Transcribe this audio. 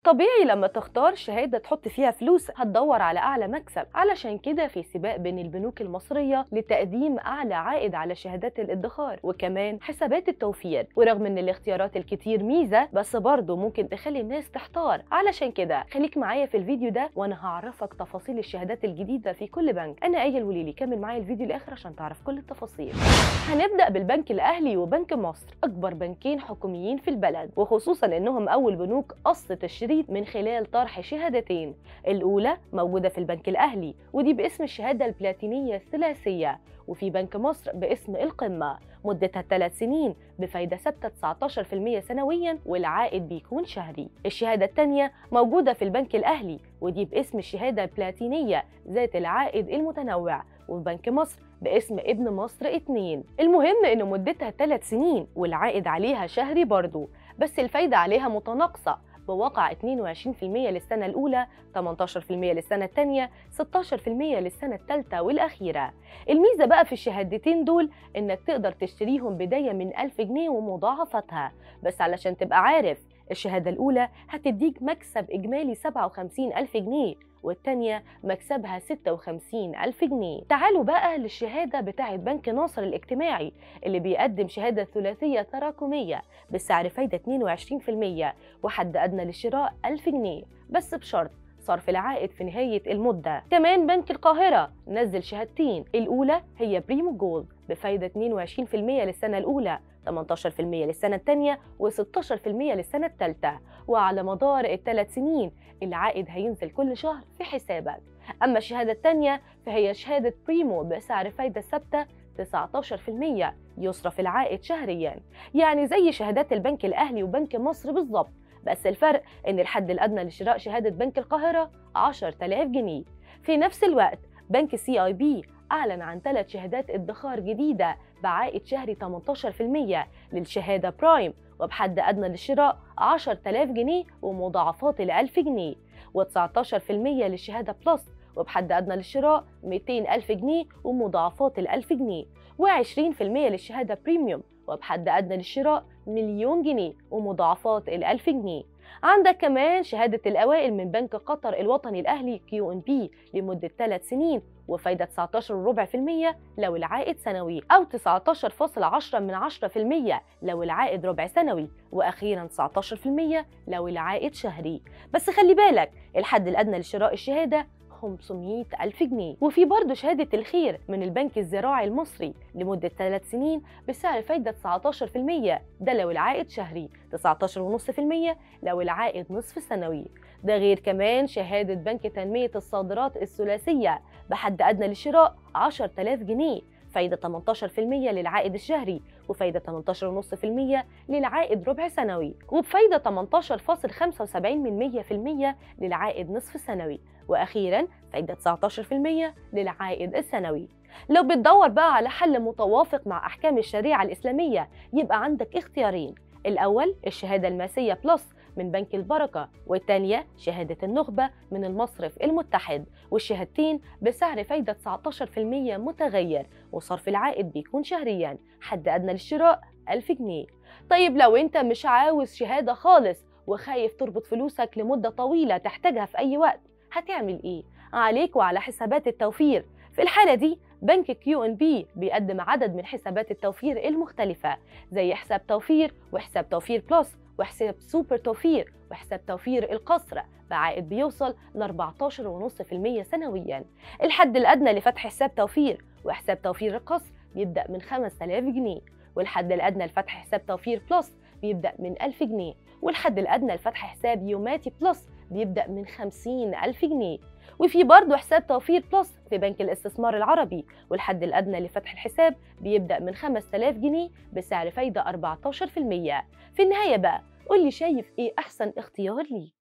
طبيعي لما تختار شهادة تحط فيها فلوس هتدور على أعلى مكسب علشان كده في سباق بين البنوك المصرية لتقديم أعلى عائد على شهادات الادخار وكمان حسابات التوفير ورغم إن الاختيارات الكتير ميزة بس برضه ممكن تخلي الناس تحتار علشان كده خليك معايا في الفيديو ده وأنا هعرفك تفاصيل الشهادات الجديدة في كل بنك أنا آية الوليلي كمل معايا الفيديو الآخر عشان تعرف كل التفاصيل هنبدأ بالبنك الأهلي وبنك مصر أكبر بنكين حكوميين في البلد وخصوصا إنهم أول بنوك قص تشريط من خلال طرح شهادتين الأولى موجودة في البنك الأهلي ودي باسم الشهادة البلاتينية الثلاثية وفي بنك مصر باسم القمة مدتها ثلاث سنين بفايدة ثابتة 19% سنويا والعائد بيكون شهري الشهادة الثانية موجودة في البنك الأهلي ودي باسم الشهادة البلاتينية ذات العائد المتنوع وفي بنك مصر باسم ابن مصر 2 المهم ان مدتها 3 سنين والعائد عليها شهري برضو بس الفايدة عليها متناقصة بواقع 22% للسنة الأولى 18% للسنة الثانية 16% للسنة الثالثة والأخيرة الميزة بقى في الشهادتين دول إنك تقدر تشتريهم بداية من 1000 جنيه ومضاعفتها بس علشان تبقى عارف الشهادة الأولى هتديك مكسب إجمالي 57 ألف جنيه والتانية مكسبها 56 ألف جنيه تعالوا بقى للشهادة بتاعة بنك ناصر الاجتماعي اللي بيقدم شهادة ثلاثية تراكمية بسعر فايدة 22% وحد أدنى للشراء 1000 جنيه بس بشرط صرف العائد في نهاية المدة كمان بنك القاهرة نزل شهادتين الأولى هي بريمو جولد بفايدة 22% للسنة الأولى 18% للسنة الثانية و16% للسنة الثالثة وعلى مدار الثلاث سنين العائد هينزل كل شهر في حسابك أما الشهادة الثانية فهي شهادة بريمو بسعر فايدة ثابتة 19% يصرف العائد شهريا يعني زي شهادات البنك الأهلي وبنك مصر بالظبط بس الفرق إن الحد الأدنى لشراء شهادة بنك القاهرة 10000 جنيه في نفس الوقت بنك سي آي بي أعلن عن ثلاث شهادات ادخار جديدة بعائد شهري 18% للشهادة برايم وبحد أدنى للشراء 10000 جنيه ومضاعفات ل 1000 جنيه و19% للشهادة بلس وبحد أدنى للشراء 200 ألف جنيه ومضاعفات ال 1000 جنيه و20% للشهادة بريميوم وبحد أدنى للشراء مليون جنيه ومضاعفات ال 1000 جنيه عندك كمان شهادة الأوائل من بنك قطر الوطني الأهلي كيو إن بي لمدة 3 سنين وفايدة 19.4% لو العائد سنوي أو 19.10 من 10% لو العائد ربع سنوي وأخيرا 19% لو العائد شهري بس خلي بالك الحد الأدنى لشراء الشهادة 500 ألف جنيه وفي برضه شهادة الخير من البنك الزراعي المصري لمدة 3 سنين بسعر فايدة 19% ده لو العائد شهري 19.5% لو العائد نصف سنوي ده غير كمان شهادة بنك تنمية الصادرات الثلاثية بحد أدنى للشراء 10000 جنيه فايدة 18% للعائد الشهري وفايدة 18.5% للعائد ربع سنوي وبفايدة 18.75 من 100% للعائد نصف سنوي وأخيرا فايدة 19% للعائد السنوي لو بتدور بقى على حل متوافق مع أحكام الشريعة الإسلامية يبقى عندك اختيارين الأول الشهادة الماسية بلس من بنك البركة والثانية شهادة النخبة من المصرف المتحد والشهادتين بسعر فايدة 19% متغير وصرف العائد بيكون شهريا حد أدنى للشراء 1000 جنيه طيب لو أنت مش عاوز شهادة خالص وخايف تربط فلوسك لمدة طويلة تحتاجها في أي وقت هتعمل إيه؟ عليك وعلى حسابات التوفير في الحالة دي بنك كيو ان بي بيقدم عدد من حسابات التوفير المختلفة زي حساب توفير وحساب توفير بلس وحساب سوبر توفير وحساب توفير القصر بعائد بيوصل ل 14.5% سنويا الحد الأدنى لفتح حساب توفير وحساب توفير القصر بيبدأ من 5000 جنيه والحد الأدنى لفتح حساب توفير بلس بيبدأ من 1000 جنيه والحد الأدنى لفتح حساب يوماتي بلس بيبدأ من 50 ألف جنيه وفي برضه حساب توفير بلس في بنك الاستثمار العربي والحد الأدنى لفتح الحساب بيبدأ من 5000 جنيه بسعر فايدة 14% في النهاية بقى قولي شايف إيه أحسن اختيار ليك